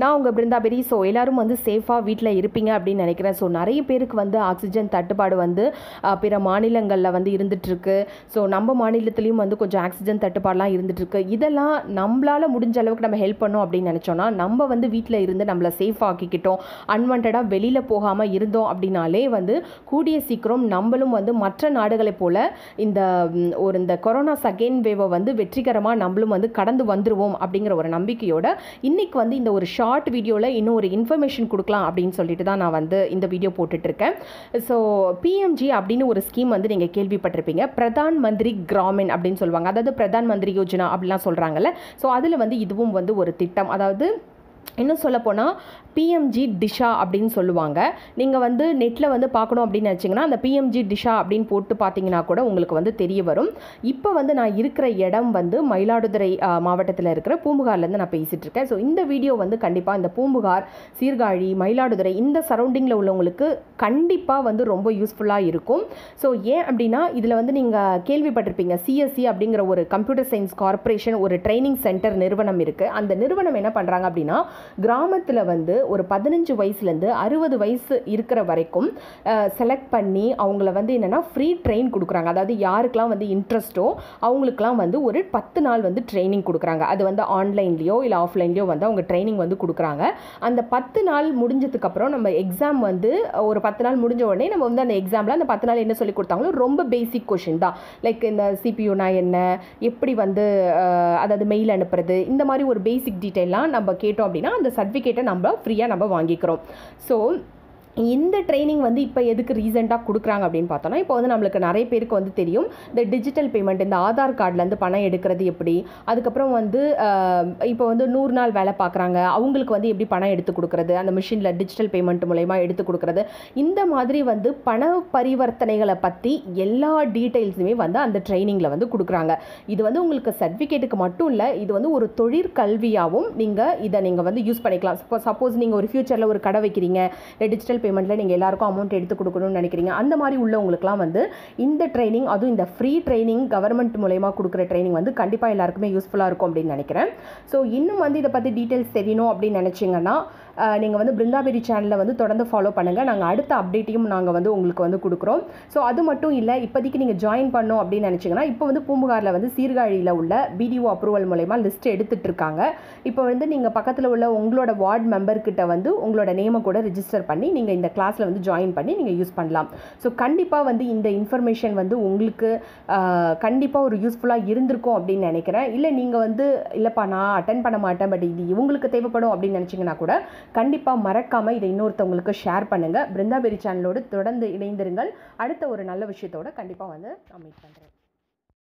நான் உங்கள் பிருந்தாபெரி ஸோ எல்லாரும் வந்து சேஃபாக வீட்டில் இருப்பீங்க அப்படின்னு நினைக்கிறேன் ஸோ நிறைய பேருக்கு வந்து ஆக்சிஜன் தட்டுப்பாடு வந்து அஹ், பிற மாநிலங்களில் வந்து இருந்துகிட்ருக்கு ஸோ நம்ம மாநிலத்துலேயும் வந்து கொஞ்சம் ஆக்சிஜன் தட்டுப்பாடெலாம் இருந்துகிட்ருக்கு இதெல்லாம் நம்மளால் முடிஞ்ச அளவுக்கு நம்ம ஹெல்ப் பண்ணோம் அப்படின்னு நினச்சோன்னா நம்ம வந்து வீட்டில் இருந்து நம்மளை சேஃப் ஆக்கிக்கிட்டோம் அன்வான்டாக வெளியில் போகாமல் இருந்தோம் அப்படின்னாலே வந்து கூடிய சீக்கிரம் நம்மளும் வந்து மற்ற நாடுகளைப் போல இந்த ம், ஒரு இந்த கொரோனா செகண்ட் வேவை வந்து வெற்றிகரமாக நம்மளும் வந்து கடந்து வந்துருவோம் அப்படிங்கிற ஒரு நம்பிக்கையோட இன்னைக்கு வந்து இந்த ஒரு ஷார்ட் வீடியோவில் இன்னும் ஒரு இன்ஃபர்மேஷன் கொடுக்கலாம் அப்படின்னு சொல்லிட்டு தான் நான் வந்து இந்த வீடியோ போட்டுட்ருக்கேன் ஸோ பிஎம்ஜி அப்படின்னு ஒரு ஸ்கீம் வந்து நீங்கள் கேள்விப்பட்டிருப்பீங்க பிரதான் மந்திரி கிராமின் அப்படின்னு சொல்லுவாங்க அதாவது பிரதான் மந்திரி யோஜனா அப்படிலாம் சொல்கிறாங்கல்ல ஸோ அதில் வந்து இதுவும் வந்து ஒரு திட்டம் அதாவது இன்னும் சொல்லப்போனால் பிஎம்ஜி டிஷா அப்படின்னு சொல்லுவாங்க நீங்கள் வந்து நெட்டில் வந்து பார்க்கணும் அப்படின்னு நினச்சிங்கன்னா அந்த பிஎம்ஜி டிஷா அப்படின்னு போட்டு பார்த்தீங்கன்னா கூட உங்களுக்கு வந்து தெரிய வரும் இப்போ வந்து நான் இருக்கிற இடம் வந்து மயிலாடுதுறை மாவட்டத்தில் இருக்கிற பூம்புகார்லேருந்து நான் பேசிகிட்டு இருக்கேன் ஸோ இந்த வீடியோ வந்து கண்டிப்பாக இந்த பூம்புகார் சீர்காழி மயிலாடுதுறை இந்த சரௌண்டிங்கில் உள்ளவங்களுக்கு கண்டிப்பாக வந்து ரொம்ப யூஸ்ஃபுல்லாக இருக்கும் ஸோ ஏன் அப்படின்னா இதில் வந்து நீங்கள் கேள்விப்பட்டிருப்பீங்க சிஎஸ்சி அப்படிங்கிற ஒரு கம்ப்யூட்டர் சயின்ஸ் கார்ப்பரேஷன் ஒரு ட்ரைனிங் சென்டர் நிறுவனம் இருக்குது அந்த நிறுவனம் என்ன பண்ணுறாங்க அப்படின்னா கிராமத்தில் வந்து ஒரு பதினஞ்சு வயசுலேருந்து அறுபது வயசு இருக்கிற வரைக்கும் செலக்ட் பண்ணி அவங்கள வந்து என்னென்னா ஃப்ரீ ட்ரெயின் கொடுக்குறாங்க அதாவது யாருக்கெல்லாம் வந்து இன்ட்ரெஸ்ட்டோ அவங்களுக்குலாம் வந்து ஒரு பத்து நாள் வந்து ட்ரைனிங் கொடுக்குறாங்க அது வந்து ஆன்லைன்லேயோ இல்லை ஆஃப்லைன்லேயோ வந்து அவங்க ட்ரைனிங் வந்து கொடுக்குறாங்க அந்த பத்து நாள் முடிஞ்சதுக்கப்புறம் நம்ம எக்ஸாம் வந்து ஒரு பத்து நாள் முடிஞ்ச உடனே நம்ம வந்து அந்த எக்ஸாமில் அந்த பத்து நாள் என்ன சொல்லி கொடுத்தாங்களோ ரொம்ப பேசிக் கொஷின் தான் லைக் இந்த சிபியூனா என்ன எப்படி வந்து அஹ், அதாவது மெயில் அனுப்புறது இந்த மாதிரி ஒரு பேசிக் டீட்டெயிலாம் நம்ம கேட்டோம் அப்படின்னா அந்த சர்டிஃபிகேட்டை நம்ம ஃப்ரீயாக நம்ம வாங்கிக்கிறோம் ஸோ இந்த ட்ரைனிங் வந்து இப்போ எதுக்கு ரீசெண்டாக கொடுக்குறாங்க அப்படின்னு பார்த்தோன்னா இப்போ வந்து நம்மளுக்கு நிறைய பேருக்கு வந்து தெரியும் இந்த டிஜிட்டல் பேமெண்ட் இந்த ஆதார் கார்ட்லேருந்து பணம் எடுக்கிறது எப்படி அதுக்கப்புறம் வந்து அஹ், இப்போ வந்து நூறு நாள் வேலை பார்க்குறாங்க அவங்களுக்கு வந்து எப்படி பணம் எடுத்து கொடுக்குறது அந்த மிஷினில் டிஜிட்டல் பேமெண்ட் மூலயமா எடுத்து கொடுக்குறது இந்த மாதிரி வந்து பண பரிவர்த்தனைகளை பற்றி எல்லா டீட்டெயில்ஸுமே வந்து அந்த ட்ரைனிங்கில் வந்து கொடுக்குறாங்க இது வந்து உங்களுக்கு சர்டிஃபிகேட்டுக்கு மட்டும் இல்லை இது வந்து ஒரு தொழிற்கல்வியாகவும் நீங்கள் இதை நீங்கள் வந்து யூஸ் பண்ணிக்கலாம் சப்போஸ் சப்போஸ் நீங்கள் ஒரு ஃப்யூச்சரில் ஒரு கடை வைக்கிறீங்க டிஜிட்டல் பேமெண்ட்டில் நீங்கள் எல்லாருக்கும் அமௌண்ட் எடுத்து கொடுக்கணும்னு நினைக்கிறீங்க அந்த மாதிரி உள்ளவங்களுக்குலாம் வந்து இந்த ட்ரைனிங் அதுவும் இந்த ஃப்ரீ ட்ரைனிங் கவர்மெண்ட் மூலயமா கொடுக்குற ட்ரைனிங் வந்து கண்டிப்பாக எல்லாருக்குமே யூஸ்ஃபுல்லாக இருக்கும் அப்படின்னு நினைக்கிறேன் ஸோ இன்னும் வந்து இதை பற்றி டீட்டெயில்ஸ் தெரியணும் அப்படின்னு நினச்சிங்கன்னா நீங்கள் வந்து பிருந்தாபெரி சேனலை வந்து தொடர்ந்து ஃபாலோ பண்ணுங்கள் நாங்கள் அடுத்த அப்டேட்டையும் நாங்கள் வந்து உங்களுக்கு வந்து கொடுக்குறோம் ஸோ அது மட்டும் இல்லை இப்போதைக்கு நீங்கள் ஜாயின் பண்ணோம் அப்படின்னு நினச்சிங்கன்னா இப்போ வந்து பூம்புகாரில் வந்து சீர்காழியில் உள்ள பிடிஓ அப்ரூவல் மூலயமா லிஸ்ட் எடுத்துட்டு இருக்காங்க இப்போ வந்து நீங்கள் பக்கத்தில் உள்ள உங்களோட வார்டு மெம்பர்கிட்ட வந்து உங்களோட நேமை கூட ரிஜிஸ்டர் பண்ணி நீங்கள் இந்த கிளாஸில் வந்து ஜாயின் பண்ணி நீங்கள் யூஸ் பண்ணலாம் ஸோ கண்டிப்பாக வந்து இந்த இன்ஃபர்மேஷன் வந்து உங்களுக்கு கண்டிப்பாக ஒரு யூஸ்ஃபுல்லாக இருந்திருக்கும் அப்படின்னு நினைக்கிறேன் இல்லை நீங்கள் வந்து இல்லைப்பா நான் அட்டன் பண்ண மாட்டேன் பட் இது இவங்களுக்கு தேவைப்படும் அப்படின்னு நினச்சிங்கன்னா கூட கண்டிப்பாக மறக்காமல் இதை இன்னொருத்தவங்களுக்கு ஷேர் பண்ணுங்கள் பிருந்தாபெரி சேனலோடு தொடர்ந்து இணைந்திருங்கள் அடுத்த ஒரு நல்ல விஷயத்தோட கண்டிப்பாக வந்து நான் மீட் பண்ணுறேன்